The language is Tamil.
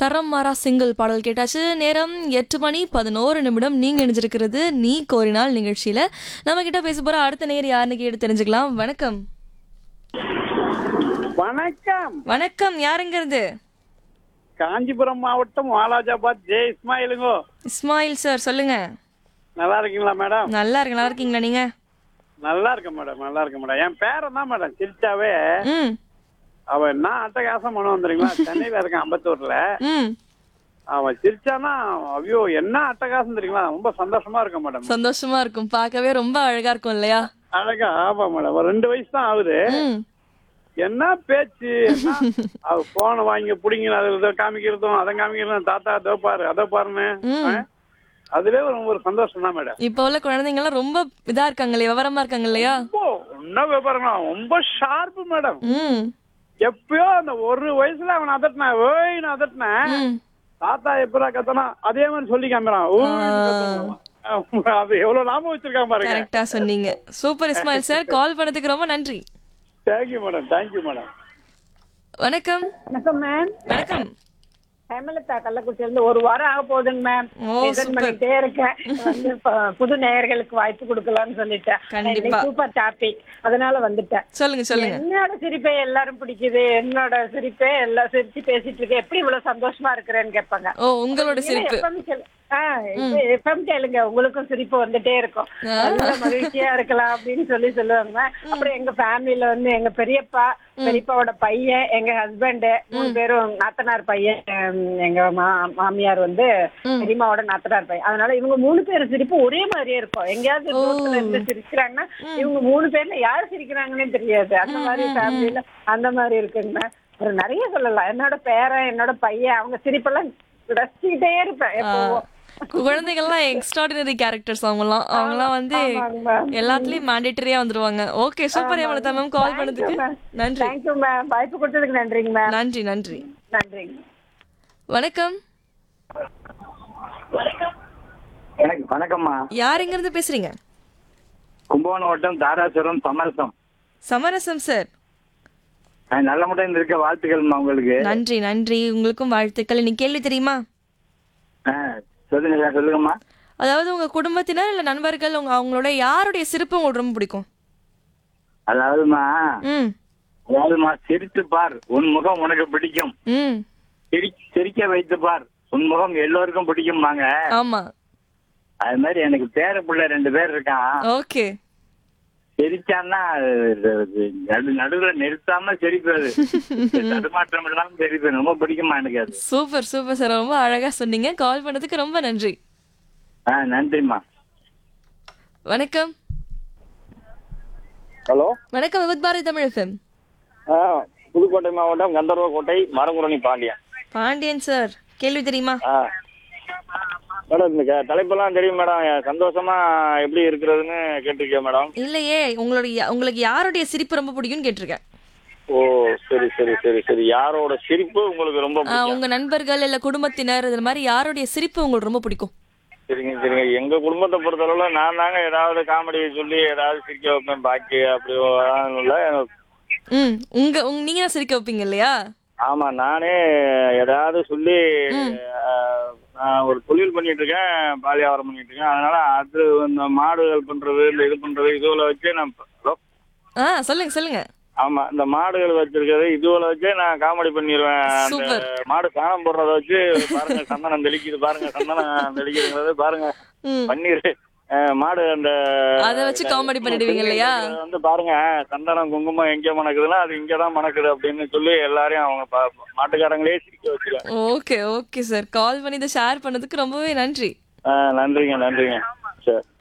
தரம் மாறா சிங்கிள் பாடல் கேட்டாச்சு நேரம் எட்டு மணி பதினோரு நிமிடம் நீங்க இணைஞ்சிருக்கிறது நீ கோரினால் நிகழ்ச்சியில நம்ம கிட்ட பேச போற அடுத்த நேர் யாருன்னு கேட்டு தெரிஞ்சுக்கலாம் வணக்கம் வணக்கம் வணக்கம் யாருங்கிறது காஞ்சிபுரம் மாவட்டம் வாலாஜாபாத் ஜே இஸ்மாயிலுங்கோ இஸ்மாயில் சார் சொல்லுங்க நல்லா இருக்கீங்களா மேடம் நல்லா இருக்கு நல்லா இருக்கீங்களா நீங்க நல்லா இருக்கேன் மேடம் நல்லா இருக்கேன் மேடம் என் பேரன் தான் மேடம் சிரிச்சாவே ம் அவன் என்ன அட்டகாசம் பண்ண வந்துறீங்களா சென்னையில இருக்கான் அம்பத்தூர்ல ம் அவன் சிரிச்சானா ஐயோ என்ன அட்டகாசம் தெரியுங்களா ரொம்ப சந்தோஷமா இருக்கும் மேடம் சந்தோஷமா இருக்கும் பார்க்கவே ரொம்ப அழகா இருக்கும் இல்லையா அழகா ஆமா மேடம் ஒரு ரெண்டு வயசு தான் ஆகுது ம் என்ன பேச்சு என்ன அவ போனை வாங்கி பிடிங்க அது இதை காமிக்கிறதும் அதை காமிக்கிறதும் தாத்தா அதோ பாரு அதோ பாருன்னு ம். ஆ? அதுவே ஒரு ஒரு சந்தோஷம் தான் மேடம் இப்போ உள்ள குழந்தைங்க எல்லாம் ரொம்ப இதா இருக்காங்க இல்லையா விவரமா இருக்காங்க இல்லையா ரொம்ப என்ன விவரங்களா ரொம்ப ஷார்ப்பு மேடம் ம் எப்பயோ அந்த ஒரு வயசுல அவன் அதட்டினான் ஓய்னு அதட்டினேன் ம் தாத்தா எப்படா கத்தனா அதே மாதிரி சொல்லி காமிறான் ஓய்னு கத்துனான். அது எவ்வளவு லாபம் வச்சிருக்கான் பாருங்க கரெக்டா சொன்னீங்க சூப்பர் இஸ்மாயில் சார் கால் பண்ணதுக்கு ரொம்ப நன்றி தேங்க்யூ மேடம் தேங்க்யூ மேடம் வணக்கம் வணக்கம் மேம் வணக்கம் ஹேமலதா கள்ளக்குறிச்சில இருந்து ஒரு வாரம் ஆக போகுதுங்க மேம் ஓ, மெசேஜ் super. பண்ணிட்டே இருக்கேன் வந்து இப்ப புது நேயர்களுக்கு வாய்ப்பு கொடுக்கலாம்னு சொல்லிட்டேன் கண்டிப்பா. சூப்பர் டாபிக் அதனால வந்துட்டேன் சொல்லுங்க சொல்லுங்க என்னோட சிரிப்பை எல்லாரும் பிடிக்குது என்னோட சிரிப்பே எல்லாம் சிரிச்சு பேசிட்டு இருக்கேன் எப்படி இவ்வளவு சந்தோஷமா இருக்கிறேன்னு கேட்பாங்க ஓ உங்களோட சிரிப்பு FM கேளு- ஆ, இப்ப FM கேளுங்க உங்களுக்கும் சிரிப்பு வந்துட்டே இருக்கும் நல்ல மகிழ்ச்சியா இருக்கலாம் அப்படின்னு சொல்லி சொல்லுவாங்க அப்புறம் எங்க ஃபேமிலில வந்து எங்க பெரியப்பா பெரியப்பாவோட பையன் எங்க ஹஸ்பண்ட் மூணு பேரும் நாத்தனார் பையன் உம், எங்க மா- மாமியார் வந்து பெரியம்மாவோட நாத்தனார் பையன் அதனால இவங்க மூணு பேர் சிரிப்பு ஒரே மாதிரியே இருக்கும் எங்கேயாவது தூரத்துல இருந்து சிரிக்கிறாங்கன்னா இவங்க மூணு பேர்ல யார் சிரிக்கிறாங்கன்னே தெரியாது அந்த மாதிரி ஃபேமிலில அந்த மாதிரி இருக்குங்க அப்புறம் நிறைய சொல்லலாம் என்னோட பேரன் என்னோட பையன் அவங்க சிரிப்பெல்லாம் ரசிச்சுக்கிட்டே இருப்பேன் எப்பவும் குழந்தைகள்லாம் எக்ஸ்ட்ராடினரி கேரக்டர்ஸ் அவங்கலாம் அவங்கலாம் வந்து ஆமாங்க ma'am. எல்லாத்துலயும் மேண்டேட்டரியா வந்துருவாங்க okay super Hemalatha ma'am call பண்ணதுக்கு நன்றி தேங்க்யூ மேம் வாய்ப்பு கொடுத்ததுக்கு நன்றிங்க மேம் நன்றி நன்றி நன்றிங்க வணக்கம் எனக்கு வணக்கம்மா யார் எங்க இருந்து பேசுறீங்க கும்பகோணம் வட்டம் தாராசுரம் சமரசம் சமரசம் சார் நான் நல்ல முறையில் இருக்க வாழ்த்துக்கள்மா உங்களுக்கு நன்றி நன்றி உங்களுக்கும் வாழ்த்துக்கள் இன்னைக்கு கேள்வி தெரியுமா ஆ, சொல்லுங்க சொல்லுங்கம்மா அதாவது உங்க குடும்பத்தினர் இல்ல நண்பர்கள் உங்க அவங்களோட யாருடைய சிரிப்பு உங்களுக்கு ரொம்ப பிடிக்கும் அதாவதுமா ம் அதாவதுமா சிரித்து பார் உன் முகம் உனக்கு பிடிக்கும் ம் சிரி சிரிக்க வைத்து பார் உன் முகம் எல்லோருக்கும் பிடிக்கும்பாங்க ஆமா அது மாதிரி எனக்கு பேர பிள்ளை ரெண்டு பேர் இருக்கான் ஓகே சிரிச்சான்னா அது நடு நடுவுல நிறுத்தாம சிரிப்பது தடுமாற்றம் இல்லாம சிரிப்பது ரொம்ப பிடிக்குமா எனக்கு அது சூப்பர் சூப்பர் சார் ரொம்ப அழகா சொன்னீங்க கால் பண்ணதுக்கு ரொம்ப நன்றி ஆ நன்றிம்மா வணக்கம் ஹலோ வணக்கம் விபத் பாரதி தமிழ் எஃப்எம் புதுக்கோட்டை மாவட்டம் கந்தர்வக்கோட்டை மரங்குரணி பாண்டியன் பாண்டியன் சார் கேள்வி தெரியுமா மேடம் இந்த க- தலைப்பெல்லாம் தெரியும் மேடம் சந்தோஷமா எப்படி இருக்கிறதுன்னு கேட்டிருக்கேன் மேடம் இல்லையே உங்களுடைய உங்களுக்கு யாருடைய சிரிப்பு ரொம்ப பிடிக்கும்னு கேட்டிருக்கேன் ஓ சரி சரி சரி சரி யாரோட சிரிப்பு உங்களுக்கு ரொம்ப ஆ, பிடிக்கும் உங்க நண்பர்கள் இல்ல குடும்பத்தினர் இது மாதிரி யாருடைய சிரிப்பு உங்களுக்கு ரொம்ப பிடிக்கும் சரிங்க சரிங்க எங்க குடும்பத்தை பொறுத்தளவுல நான் தாங்க ஏதாவது காமெடி சொல்லி ஏதாவது சிரிக்க வைப்பேன் பாக்கி அப்படி இல்லை ம் உங்க உங்க நீங்க தான் சிரிக்க வைப்பீங்க இல்லையா ஆமா நானே ஏதாவது சொல்லி அஹ், நான் ஒரு தொழில் பண்ணிட்டு இருக்கேன் பால் வியாபாரம் பண்ணிட்டு இருக்கேன் அதனால அது இந்த மாடுகள் பண்றது இந்த இது பண்றது இதுல வச்சே நான் ஹலோ ஆ சொல்லுங்க சொல்லுங்க ஆமா இந்த மாடுகள் வச்சிருக்கிறது இதுல வச்சே நான் காமெடி பண்ணிடுவேன் அந்த சூப்பர். மாடு சாணம் போடுறத வச்சு பாருங்க சந்தனம் தெளிக்குது பாருங்க சந்தனம் தெளிக்குதுங்கிறது பாருங்க ம் பன்னீர் அஹ், மாடு அந்த அத வச்சு காமெடி பண்ணிடுவீங்க இல்லையா அது வந்து பாருங்க சந்தனம் குங்குமம் எங்க மணக்குதுன்னா அது இங்கதான் மணக்குது அப்படின்னு சொல்லி எல்லாரையும் அவங்க பா- மாட்டுக்காரங்களே சிரிக்க வச்சிருக்காங்க ஓகே ஓகே சார் கால் பண்ணி இதை ஷேர் பண்ணதுக்கு ரொம்பவே நன்றி நன்றிங்க நன்றிங்க சரி